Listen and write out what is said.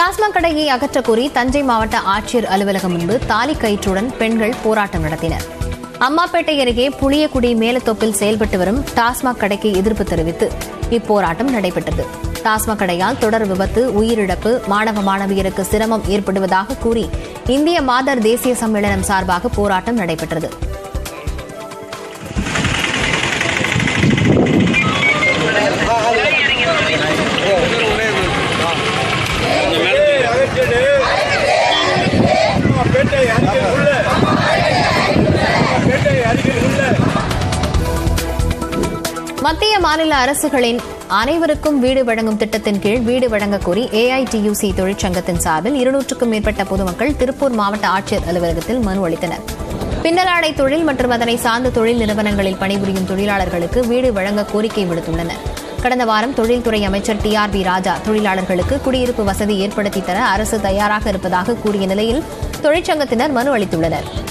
டாஸ்மாக் கடையை அகற்ற கோரி தஞ்சை மாவட்ட ஆட்சியர் அலுவலகம் முன்பு தாலி கயிற்றுடன் பெண்கள் போராட்டம் நடத்தினர் அம்மாப்பேட்டை அருகே புளியக்குடி மேலத்தோப்பில் செயல்பட்டு வரும் டாஸ்மாக் கடைக்கு எதிர்ப்பு தெரிவித்து இப்போராட்டம் நடைபெற்றது டாஸ்மாக் கடையால் தொடர் விபத்து உயிரிழப்பு மாணவ மாணவியருக்கு சிரமம் ஏற்படுவதாக கூறி இந்திய மாதர் தேசிய சம்மேளனம் சார்பாக போராட்டம் நடைபெற்றது பேட்டை அருகில் உள்ள பேட்டை அருகில் உள்ள மத்திய மாநில அரசுகளின் அனைவருக்கும் வீடு வழங்கும் திட்டத்தின் கீழ் வீடு வழங்க கோரி ஏஐடியூசி தொழிற்சங்கத்தின் சார்பில் இருநூற்றுக்கும் மேற்பட்ட பொதுமக்கள் திருப்பூர் மாவட்ட ஆட்சியர் அலுவலகத்தில் மனு அளித்தனர் பின்னலாடை தொழில் மற்றும் அதனை சார்ந்த தொழில் நிறுவனங்களில் பணிபுரியும் தொழிலாளர்களுக்கு வீடு வழங்க கோரிக்கை விடுத்துள்ளனர் கடந்த வாரம் தொழில்துறை அமைச்சர் டி ஆர் பி ராஜா தொழிலாளர்களுக்கு குடியிருப்பு வசதி ஏற்படுத்தி தர அரசு தயாராக இருப்பதாக கூறிய நிலையில் தொழிற்சங்கத்தினர் மனு அளித்துள்ளனர்